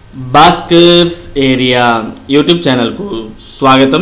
Bhaskar's area YouTube ఛానల్కు స్వాగతం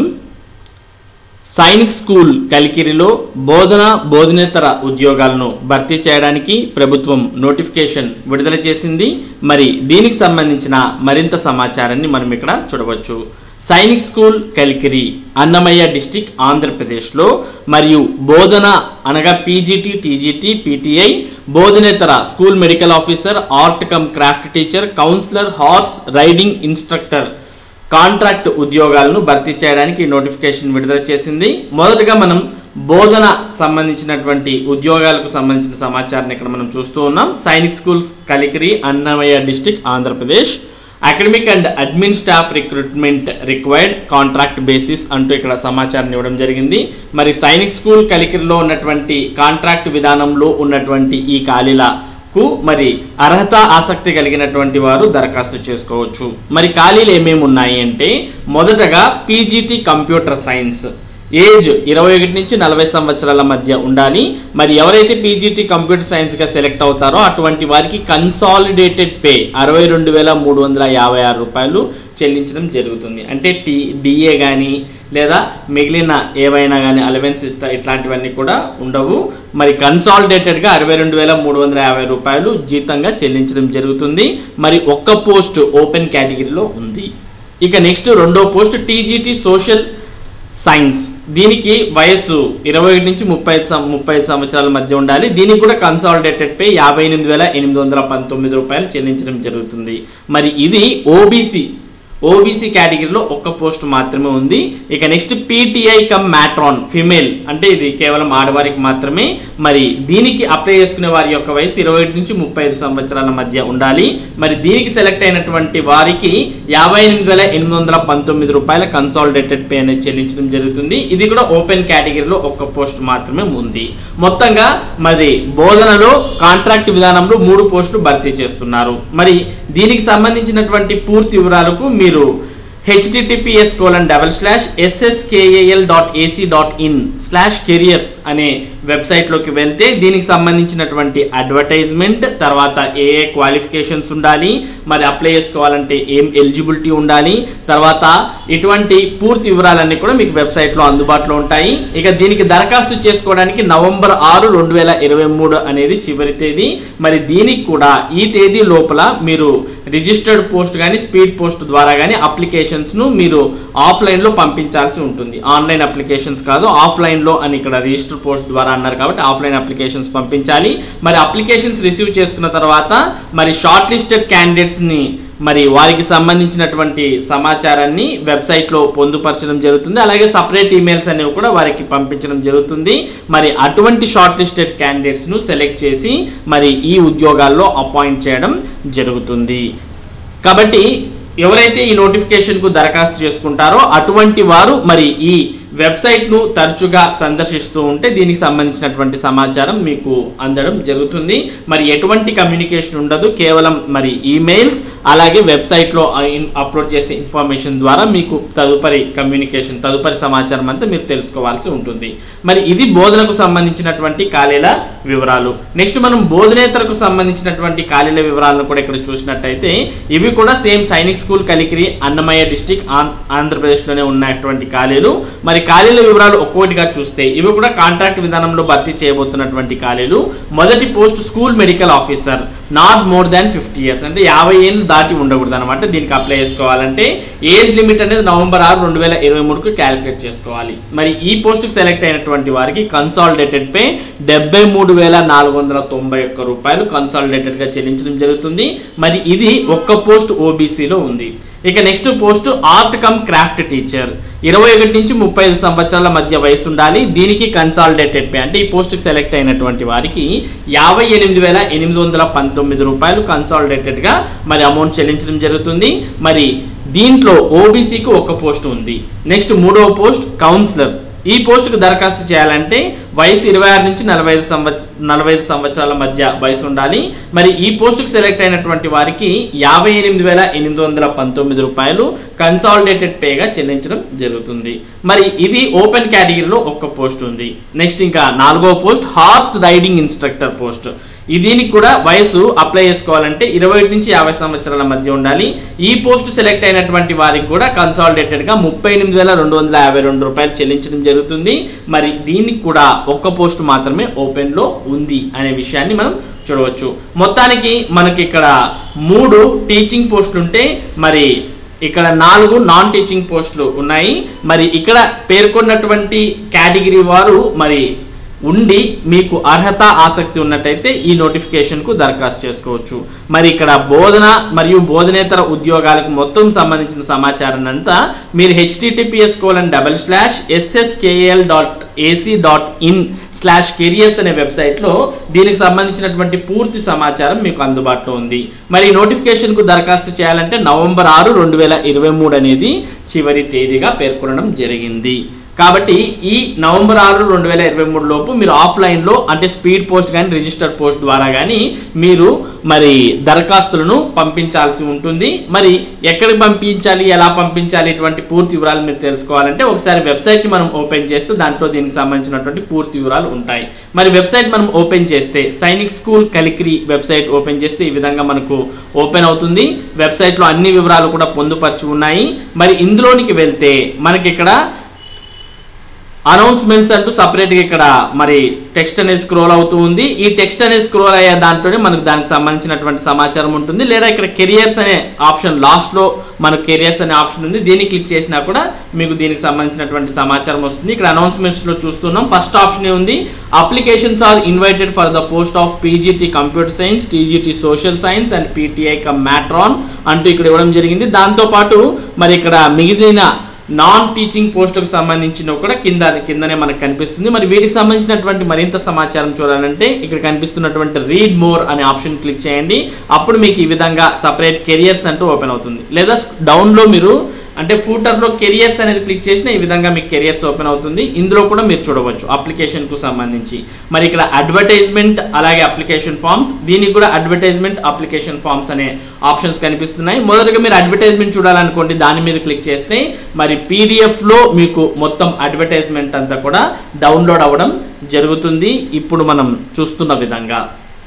Sainik school కలికిరిలో బోధన బోధనేతర ఉద్యోగాలను భర్తీ చేయడానికి ప్రభుత్వం నోటిఫికేషన్ విడుదల చేసింది మరి దీనికి సంబంధించిన మరింత సమాచారాన్ని మనం ఇక్కడ చూడవచ్చు సైనిక్ స్కూల్ కలికిరి అన్నమయ్య డిస్టిక్ ఆంధ్రప్రదేశ్లో మరియు బోధన అనగా పీజీటీ టీజీటీ పీటీఐ బోధనేతర school medical officer art cum craft teacher counsellor horse riding instructor contract ఉద్యోగాలను భర్తీ చేయడానికి ఈ నోటిఫికేషన్ విడుదల చేసింది మొదటగా మనం బోధన సంబంధించినటువంటి ఉద్యోగాలకు సంబంధించిన సమాచారాన్ని ఇక్కడ మనం చూస్తూ ఉన్నాం Sainik schools Kalikiri Annamayya district Andhra Pradesh academic and admin staff recruitment required contract basis అంటూ ఇక్కడ సమాచారం ఇవ్వడం జరిగింది మరి సైనిక్ స్కూల్ కలికిరిలో ఉన్నటువంటి కాంట్రాక్ట్ విధానంలో ఉన్నటువంటి ఈ ఖాళీల కు మరి అర్హత ఆసక్తి కలిగినటువంటి వారు దరఖాస్తు చేసుకోవచ్చు మరి ఖాళీలు ఏమేమి ఉన్నాయి అంటే మొదటగా పీజీటీ కంప్యూటర్ సైన్స్ ఏజ్ ఇరవై ఒకటి నుంచి నలభై సంవత్సరాల మధ్య ఉండాలి మరి ఎవరైతే పీజీటీ కంప్యూటర్ సైన్స్గా సెలెక్ట్ అవుతారో అటువంటి వారికి కన్సాలిడేటెడ్ పే అరవై రెండు వేల మూడు వందల యాభై ఆరు రూపాయలు చెల్లించడం జరుగుతుంది అంటే టీ డిఏ కానీ లేదా మిగిలిన ఏవైనా కానీ అలవెన్స్ ఇస్తా ఇట్లాంటివన్నీ కూడా ఉండవు మరి కన్సాలిడేటెడ్గా అరవై రెండు వేల మూడు వందల యాభై రూపాయలు జీతంగా చెల్లించడం జరుగుతుంది మరి ఒక్క పోస్ట్ ఓపెన్ కేటగిరీలో ఉంది ఇక నెక్స్ట్ రెండో పోస్ట్ టీజీటీ సోషల్ సైన్స్ దీనికి వయస్సు ఇరవై ఒకటి నుంచి ముప్పై ఐదు సం- ముప్పై ఐదు సంవత్సరాల మధ్య ఉండాలి దీనికి కూడా కన్సాలిడేటెడ్ పే యాభై ఎనిమిది వేల ఎనిమిది వందల పంతొమ్మిది రూపాయలు చెల్లించడం జరుగుతుంది మరి ఇది ఓబీసీ ఓబీసీ కేటగిరీలో ఒక్క పోస్ట్ మాత్రమే ఉంది ఇక next PTI cum matron female అంటే ఇది కేవలం ఆడవారికి మాత్రమే మరి దీనికి అప్లై చేసుకునే వారి యొక్క వయసు ఇరవై ఒకటి నుంచి ముప్పై ఐదు సంవత్సరాల మధ్య ఉండాలి మరి దీనికి సెలెక్ట్ అయినటువంటి వారికి యాభై ఎనిమిది వేల ఎనిమిది వందల పంతొమ్మిది రూపాయల కన్సాలిడేటెడ్ పే అనేది చెల్లించడం జరుగుతుంది ఇది కూడా ఓపెన్ కేటగిరీలో ఒక్క పోస్ట్ మాత్రమే ఉంది మొత్తంగా మరి బోధనలో కాంట్రాక్ట్ విధానంలో మూడు పోస్టులు భర్తీ చేస్తున్నారు మరి దీనికి సంబంధించినటువంటి పూర్తి వివరాలకు మీరు HTTPS colon double slash SSKAL dot AC dot in slash careers అనే వెబ్సైట్లోకి వెళ్తే దీనికి సంబంధించినటువంటి అడ్వర్టైజ్మెంట్ తర్వాత ఏ ఏ క్వాలిఫికేషన్స్ ఉండాలి మరి అప్లై చేసుకోవాలంటే ఏం ఎలిజిబిలిటీ ఉండాలి తర్వాత ఇటువంటి పూర్తి వివరాలన్నీ కూడా మీకు వెబ్సైట్లో అందుబాటులో ఉంటాయి ఇక దీనికి దరఖాస్తు చేసుకోవడానికి నవంబర్ ఆరు రెండు వేల ఇరవై మూడు అనేది చివరి తేదీ మరి దీనికి కూడా ఈ తేదీ లోపల మీరు రిజిస్టర్డ్ పోస్ట్ కానీ స్పీడ్ పోస్ట్ ద్వారా కానీ అప్లికేషన్స్ను మీరు ఆఫ్లైన్లో పంపించాల్సి ఉంటుంది ఆన్లైన్ అప్లికేషన్స్ కాదు ఆఫ్లైన్లో అని ఇక్కడ రిజిస్టర్ పోస్ట్ ద్వారా అన్నారు కాబట్టి ఆఫ్లైన్ అప్లికేషన్స్ పంపించాలి మరి అప్లికేషన్స్ రిసీవ్ చేసుకున్న తర్వాత మరి షార్ట్ లిస్టెడ్ క్యాండిడేట్స్ని మరి వారికి సంబంధించినటువంటి సమాచారాన్ని వెబ్సైట్లో పొందుపరచడం జరుగుతుంది అలాగే సపరేట్ ఈమెయిల్స్ అనేవి కూడా వారికి పంపించడం జరుగుతుంది మరి అటువంటి షార్ట్ లిస్టెడ్ క్యాండిడేట్స్ను సెలెక్ట్ చేసి మరి ఈ ఉద్యోగాల్లో అపాయింట్ చేయడం జరుగుతుంది కాబట్టి ఎవరైతే ఈ నోటిఫికేషన్కు దరఖాస్తు చేసుకుంటారో అటువంటి వారు మరి ఈ వెబ్సైట్ను తరచుగా సందర్శిస్తూ ఉంటే దీనికి సంబంధించినటువంటి సమాచారం మీకు అందడం జరుగుతుంది మరి ఎటువంటి కమ్యూనికేషన్ ఉండదు కేవలం మరి ఈమెయిల్స్ అలాగే వెబ్సైట్లో అప్లోడ్ చేసే ఇన్ఫర్మేషన్ ద్వారా మీకు తదుపరి కమ్యూనికేషన్ తదుపరి సమాచారం అంతా మీరు తెలుసుకోవాల్సి ఉంటుంది మరి ఇది బోధనకు సంబంధించినటువంటి ఖాళీల వివరాలు నెక్స్ట్ మనం బోధనేతరకు సంబంధించినటువంటి ఖాళీల వివరాలను కూడా ఇక్కడ చూసినట్టయితే ఇవి కూడా same Sainik school Kalikiri Annamayya district ఆంధ్రప్రదేశ్లోనే ఉన్నటువంటి ఖాళీలు మరి ఖాళీల వివరాలు ఒక్కొక్కటిగా చూస్తే ఇవి కూడా కాంట్రాక్ట్ విధానంలో భర్తీ చేయబోతున్నటువంటి ఖాళీలు మొదటి post school medical officer not more than fifty years అంటే యాభై ఏళ్ళు దాటి ఉండకూడదు అనమాట దీనికి అప్లై చేసుకోవాలంటే ఏజ్ లిమిట్ అనేది నవంబర్ ఆరు రెండు వేల ఇరవై మూడుకు క్యాలిక్యులేట్ చేసుకోవాలి మరి ఈ పోస్ట్కి సెలెక్ట్ అయినటువంటి వారికి కన్సాలిడేటెడ్ పే డెబ్బై మూడు వేల నాలుగు వందల తొంభై ఒక్క రూపాయలు కన్సాలిడేటెడ్గా చెల్లించడం జరుగుతుంది మరి ఇది ఒక్క పోస్ట్ ఓబీసీలో ఉంది ఇక next post art cum craft teacher ఇరవై ఒకటి నుంచి ముప్పై ఐదు సంవత్సరాల మధ్య వయసు ఉండాలి దీనికి కన్సాలిడేటెడ్ పే అంటే ఈ పోస్ట్కి సెలెక్ట్ అయినటువంటి వారికి యాభై ఎనిమిది వేల ఎనిమిది వందల పంతొమ్మిది రూపాయలు కన్సాలిడేటెడ్గా మరి అమౌంట్ చెల్లించడం జరుగుతుంది మరి దీంట్లో ఓబీసీకి ఒక పోస్ట్ ఉంది నెక్స్ట్ మూడవ పోస్ట్ కౌన్సిలర్ ఈ పోస్టుకు దరఖాస్తు చేయాలంటే వయసు ఇరవై ఆరు నుంచి నలభై ఐదు సంవత్స నలభై ఐదు సంవత్సరాల మధ్య వయసు ఉండాలి మరి ఈ పోస్టుకు సెలెక్ట్ అయినటువంటి వారికి యాభై ఎనిమిది వేల ఎనిమిది వందల పంతొమ్మిది రూపాయలు కన్సాలిడేటెడ్ పేగా చెల్లించడం జరుగుతుంది మరి ఇది ఓపెన్ కేటగిరీలో ఒక్క పోస్ట్ ఉంది నెక్స్ట్ ఇంకా నాలుగో post horse riding instructor post ఈ దీనికి కూడా వయసు అప్లై చేసుకోవాలంటే ఇరవై ఒకటి నుంచి యాభై సంవత్సరాల మధ్య ఉండాలి ఈ పోస్ట్ సెలెక్ట్ అయినటువంటి వారికి కూడా కన్సాలిడేటెడ్ గా ముప్పై ఎనిమిది వేల రెండు వందల యాభై రెండు రూపాయలు చెల్లించడం జరుగుతుంది మరి దీనికి కూడా ఒక్క పోస్ట్ మాత్రమే ఓపెన్ లో ఉంది అనే విషయాన్ని మనం చూడవచ్చు మొత్తానికి మనకి ఇక్కడ మూడు టీచింగ్ పోస్టులు ఉంటే మరి ఇక్కడ నాలుగు నాన్ టీచింగ్ పోస్టులు ఉన్నాయి మరి ఇక్కడ పేర్కొన్నటువంటి కేటగిరీ వారు మరి ఉండి మీకు అర్హత ఆసక్తి ఉన్నట్టయితే ఈ నోటిఫికేషన్కు దరఖాస్తు చేసుకోవచ్చు మరి ఇక్కడ బోధన మరియు బోధనేతర ఉద్యోగాలకు మొత్తం సంబంధించిన సమాచారాన్ని అంతా మీరు HTTPS colon double slash SSKL dot AC dot in slash careers అనే వెబ్సైట్లో దీనికి సంబంధించినటువంటి పూర్తి సమాచారం మీకు అందుబాటులో ఉంది మరి ఈ నోటిఫికేషన్కు దరఖాస్తు చేయాలంటే నవంబర్ ఆరు రెండు వేల ఇరవై మూడు అనేది చివరి తేదీగా పేర్కొనడం జరిగింది కాబట్టి ఈ నవంబర్ ఆరు రెండు వేల ఇరవై మూడు లోపు మీరు ఆఫ్లైన్లో అంటే స్పీడ్ పోస్ట్ కానీ రిజిస్టర్ పోస్ట్ ద్వారా కానీ మీరు మరి దరఖాస్తులను పంపించాల్సి ఉంటుంది మరి ఎక్కడికి పంపించాలి ఎలా పంపించాలి ఇటువంటి పూర్తి వివరాలు మీరు తెలుసుకోవాలంటే ఒకసారి వెబ్సైట్ని మనం ఓపెన్ చేస్తే దాంట్లో దీనికి సంబంధించినటువంటి పూర్తి వివరాలు ఉంటాయి మరి వెబ్సైట్ మనం ఓపెన్ చేస్తే Sainik school Kalikiri website open చేస్తే ఈ విధంగా మనకు ఓపెన్ అవుతుంది వెబ్సైట్లో అన్ని వివరాలు కూడా పొందుపరిచి ఉన్నాయి మరి ఇందులోనికి వెళ్తే మనకి ఇక్కడ అనౌన్స్మెంట్స్ అంటూ సపరేట్గా ఇక్కడ మరి టెక్స్ట్ అనేది స్క్రోల్ అవుతూ ఉంది ఈ టెక్స్ట్ అనేది స్క్రోల్ అయ్యే దాంట్లోనే మనకు దానికి సంబంధించినటువంటి సమాచారం ఉంటుంది లేదా ఇక్కడ కెరియర్స్ అనే ఆప్షన్ లాస్ట్లో మనకు కెరియర్స్ అనే ఆప్షన్ ఉంది దీన్ని క్లిక్ చేసినా కూడా మీకు దీనికి సంబంధించినటువంటి సమాచారం వస్తుంది ఇక్కడ అనౌన్స్మెంట్స్లో చూస్తున్నాం ఫస్ట్ ఆప్షన్ ఉంది applications are invited for the post of PGT computer science TGT social science and PTI cum matron అంటూ ఇక్కడ ఇవ్వడం జరిగింది దాంతోపాటు మరి ఇక్కడ మిగిలిన నాన్ టీచింగ్ పోస్టులకు సంబంధించినవి కూడా కింద కిందనే మనకు కనిపిస్తుంది మరి వీటికి సంబంధించినటువంటి మరింత సమాచారం చూడాలంటే ఇక్కడ కనిపిస్తున్నటువంటి రీడ్ మోర్ అనే ఆప్షన్ క్లిక్ చేయండి అప్పుడు మీకు ఈ విధంగా సపరేట్ కెరియర్స్ అంటూ ఓపెన్ అవుతుంది లేదా డౌన్లో మీరు అంటే ఫూటర్లో కెరియర్స్ అనేది క్లిక్ చేసిన ఈ విధంగా మీకు కెరియర్స్ ఓపెన్ అవుతుంది ఇందులో కూడా మీరు చూడవచ్చు అప్లికేషన్కు సంబంధించి మరి ఇక్కడ అడ్వర్టైజ్మెంట్ అలాగే అప్లికేషన్ ఫామ్స్ దీనికి కూడా అడ్వర్టైజ్మెంట్ అప్లికేషన్ ఫామ్స్ అనే ఆప్షన్స్ కనిపిస్తున్నాయి మొదటగా మీరు అడ్వర్టైజ్మెంట్ చూడాలనుకోండి దాని మీద క్లిక్ చేస్తే మరి పీడిఎఫ్లో మీకు మొత్తం అడ్వర్టైజ్మెంట్ అంతా కూడా డౌన్లోడ్ అవ్వడం జరుగుతుంది ఇప్పుడు మనం చూస్తున్న విధంగా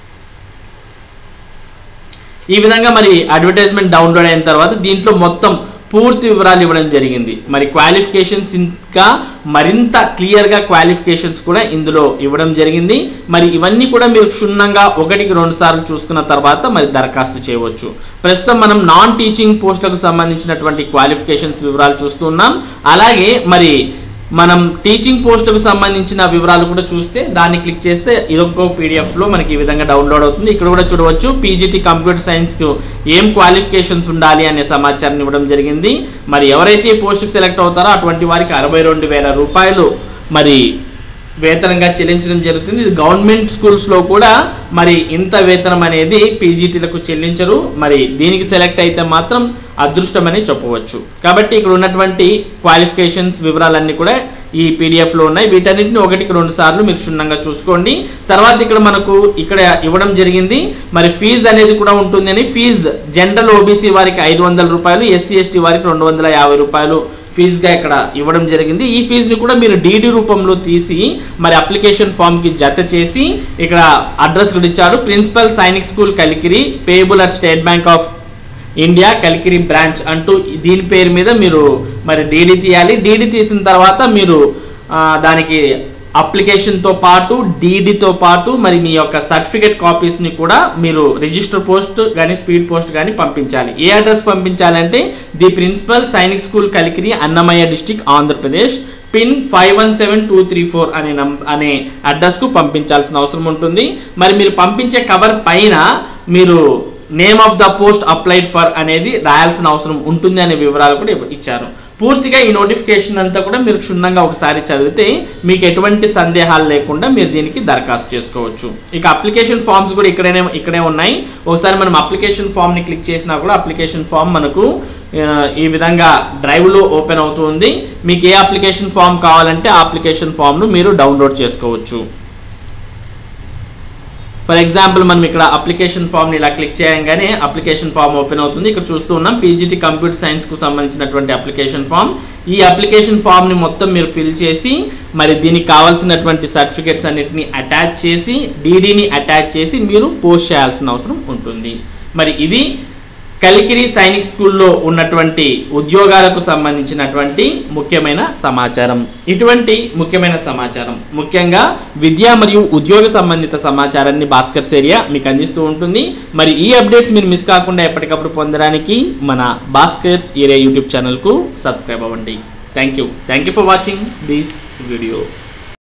ఈ విధంగా మరి అడ్వర్టైజ్మెంట్ డౌన్లోడ్ అయిన తర్వాత దీంట్లో మొత్తం పూర్తి వివరాలు ఇవ్వడం జరిగింది మరి క్వాలిఫికేషన్స్ ఇంకా మరింత క్లియర్గా క్వాలిఫికేషన్స్ కూడా ఇందులో ఇవ్వడం జరిగింది మరి ఇవన్నీ కూడా మీరు క్షుణ్ణంగా ఒకటికి రెండు సార్లు చూసుకున్న తర్వాత మరి దరఖాస్తు చేయవచ్చు ప్రస్తుతం మనం నాన్ టీచింగ్ పోస్టులకు సంబంధించినటువంటి క్వాలిఫికేషన్స్ వివరాలు చూస్తున్నాం అలాగే మరి మనం టీచింగ్ పోస్టుకు సంబంధించిన వివరాలు కూడా చూస్తే దాన్ని క్లిక్ చేస్తే ఇదొక పీడిఎఫ్లో మనకి ఈ విధంగా డౌన్లోడ్ అవుతుంది ఇక్కడ కూడా చూడవచ్చు పీజీటీ కంప్యూటర్ సైన్స్కు ఏం క్వాలిఫికేషన్స్ ఉండాలి అనే సమాచారం ఇవ్వడం జరిగింది మరి ఎవరైతే ఈ పోస్టుకు సెలెక్ట్ అవుతారో అటువంటి వారికి అరవై రెండు వేల రూపాయలు మరి వేతనంగా చెల్లించడం జరుగుతుంది ఇది గవర్నమెంట్ స్కూల్స్లో కూడా మరి ఇంత వేతనం అనేది పీజీటీలకు చెల్లించరు మరి దీనికి సెలెక్ట్ అయితే మాత్రం అదృష్టమని చెప్పవచ్చు కాబట్టి ఇక్కడ ఉన్నటువంటి క్వాలిఫికేషన్స్ వివరాలన్నీ కూడా ఈ పీడిఎఫ్లో ఉన్నాయి వీటన్నిటిని ఒకటికి రెండు సార్లు మీరు క్షుణ్ణంగా చూసుకోండి తర్వాత ఇక్కడ మనకు ఇక్కడ ఇవ్వడం జరిగింది మరి ఫీజు అనేది కూడా ఉంటుందని ఫీజు జనరల్ ఓబీసీ వారికి ఐదు వందల రూపాయలు ఎస్సీ ఎస్టీ వారికి రెండు వందల యాభై రూపాయలు ఫీజుగా ఇక్కడ ఇవ్వడం జరిగింది ఈ ఫీజుని కూడా మీరు డీడీ రూపంలో తీసి మరి అప్లికేషన్ ఫామ్కి జత చేసి ఇక్కడ అడ్రస్ కూడా ఇచ్చారు principal Sainik school Kalikiri payable at State Bank of India Kalikiri branch అంటూ దీని పేరు మీద మీరు మరి డీడీ తీయాలి డీడీ తీసిన తర్వాత మీరు ఆ, దానికి అప్లికేషన్తో పాటు డీడీతో పాటు మరి మీ యొక్క సర్టిఫికేట్ కాపీస్ని కూడా మీరు రిజిస్టర్ పోస్ట్ కానీ స్పీడ్ పోస్ట్ కానీ పంపించాలి ఏ అడ్రస్ పంపించాలంటే the principal Sainik school Kalikiri Annamayya district Andhra Pradesh pin five one seven two three four అనే నం అనే అడ్రస్కు పంపించాల్సిన అవసరం ఉంటుంది మరి మీరు పంపించే కవర్ పైన మీరు name of the post applied for అనేది రాయాల్సిన అవసరం ఉంటుంది అనే వివరాలు కూడా ఇవ్వ- ఇచ్చారు పూర్తిగా ఈ నోటిఫికేషన్ అంతా కూడా మీరు క్షుణ్ణంగా ఒకసారి చదివితే మీకు ఎటువంటి సందేహాలు లేకుండా మీరు దీనికి దరఖాస్తు చేసుకోవచ్చు ఇక అప్లికేషన్ ఫామ్స్ కూడా ఇక్కడనే ఇక్కడే ఉన్నాయి ఒకసారి మనం అప్లికేషన్ ఫామ్ని క్లిక్ చేసినా కూడా అప్లికేషన్ ఫామ్ మనకు ఆ, ఈ విధంగా డ్రైవ్లో ఓపెన్ అవుతుంది మీకు ఏ అప్లికేషన్ ఫామ్ కావాలంటే ఆ అప్లికేషన్ ఫామ్ను మీరు డౌన్లోడ్ చేసుకోవచ్చు ఫర్ ఎగ్జాంపుల్ మనం ఇక్కడ అప్లికేషన్ ఫామ్ని ఇలా క్లిక్ చేయగానే అప్లికేషన్ ఫామ్ ఓపెన్ అవుతుంది ఇక్కడ చూస్తూ ఉన్నాం పీజీటీ కంప్యూటర్ సైన్స్కు సంబంధించినటువంటి అప్లికేషన్ ఫామ్ ఈ అప్లికేషన్ ఫామ్ని మొత్తం మీరు ఫిల్ చేసి మరి దీనికి కావాల్సినటువంటి సర్టిఫికేట్స్ అన్నిటిని అటాచ్ చేసి డీడీని అటాచ్ చేసి మీరు పోస్ట్ చేయాల్సిన అవసరం ఉంటుంది మరి ఇది కలికిరి సైనిక్ స్కూల్లో ఉన్నటువంటి ఉద్యోగాలకు సంబంధించినటువంటి ముఖ్యమైన సమాచారం ఇటువంటి ముఖ్యమైన సమాచారం ముఖ్యంగా విద్య మరియు ఉద్యోగ సంబంధిత సమాచారాన్ని భాస్కర్స్ ఏరియా మీకు అందిస్తూ ఉంటుంది మరి ఈ అప్డేట్స్ మీరు మిస్ కాకుండా ఎప్పటికప్పుడు పొందడానికి మన భాస్కర్స్ ఏరియా యూట్యూబ్ ఛానల్కు సబ్స్క్రైబ్ అవ్వండి thank you thank you for watching this video